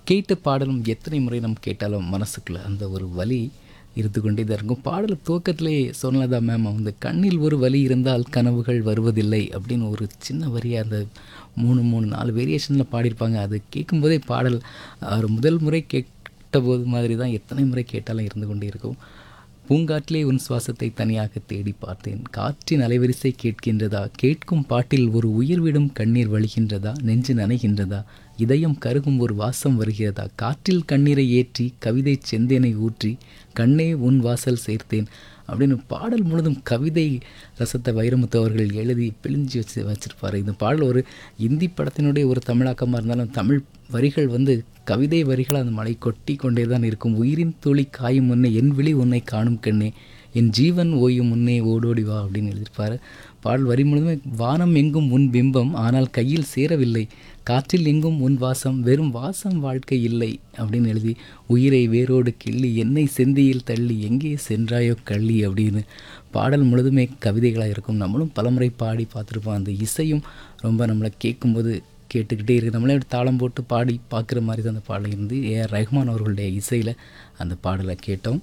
கேட்ட பாடலும் எத்தனை முறை நம்ம கேட்டாலும் மனசுக்குள்ளே அந்த ஒரு வலி இருந்து கொண்டே தான் இருக்கும் பாடல் துவக்கத்திலே சொன்னதா மேம் அந்த கண்ணில் ஒரு வலி இருந்தால் கனவுகள் வருவதில்லை அப்படின்னு ஒரு சின்ன வரியை அந்த மூணு மூணு நாலு வேரியேஷனில் பாடியிருப்பாங்க அது கேட்கும்போதே பாடல் ஒரு முதல் முறை கேட்ட போது மாதிரி தான் எத்தனை முறை கேட்டாலும் இருந்து கொண்டே இருக்கும் பூங்காற்றிலே உன் சுவாசத்தை தனியாக தேடி பார்த்தேன் காற்றின் அலைவரிசை கேட்கின்றதா கேட்கும் பாட்டில் ஒரு உயிர் விடும் கண்ணீர் வழிகின்றதா நெஞ்சு நனைகின்றதா இதயம் கருகும் ஒரு வாசம் வருகிறதா காற்றில் கண்ணீரை ஏற்றி கவிதை செந்தேனை ஊற்றி கண்ணே உன் வாசல் சேர்த்தேன் அப்படின்னு பாடல் முழுதும் கவிதை ரசத்தை வைரமுத்து அவர்கள் எழுதி பிழிஞ்சு வச்சு வச்சிருப்பார் இந்த பாடல் ஒரு இந்தி படத்தினுடைய ஒரு தமிழாக்கமாக இருந்தாலும் தமிழ் வரிகள் வந்து கவிதை வரிகள் அந்த மலை கொட்டி கொண்டே தான் இருக்கும் உயிரின் துளி காயும் முன்னே என் விழி உன்னை காணும் கண்ணே என் ஜீவன் ஓயும் முன்னே ஓடோடி வா அப்படின்னு எழுதியிருப்பார் பாடல் வரி முழுதுமே வானம் எங்கும் உன் பிம்பம் ஆனால் கையில் சேரவில்லை காற்றில் எங்கும் உன் வாசம் வெறும் வாசம் வாழ்க்கை இல்லை அப்படின்னு எழுதி உயிரை வேரோடு கிள்ளி என்னை செந்தியில் தள்ளி எங்கே சென்றாயோ கள்ளி அப்படின்னு பாடல் முழுதுமே கவிதைகளாக இருக்கும் நம்மளும் பலமுறை பாடி பார்த்துருப்போம் அந்த இசையும் ரொம்ப நம்மளை கேட்கும்போது கேட்டுக்கிட்டே இருக்குது நம்மளே ஒரு தாளம் போட்டு பாடி பார்க்குற மாதிரி தான் அந்த பாடல் இருந்து ஏஆர் ரஹ்மான் அவர்களுடைய இசையில் அந்த பாடலை கேட்டோம்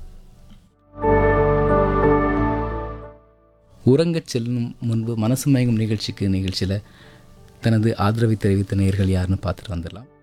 உறங்கச் செல்லும் முன்பு மனசு மயங்கும் நிகழ்ச்சிக்கு நிகழ்ச்சியில் தனது ஆதரவை தெரிவித்த நேர்கள் யாருன்னு பார்த்துட்டு வந்துடலாம்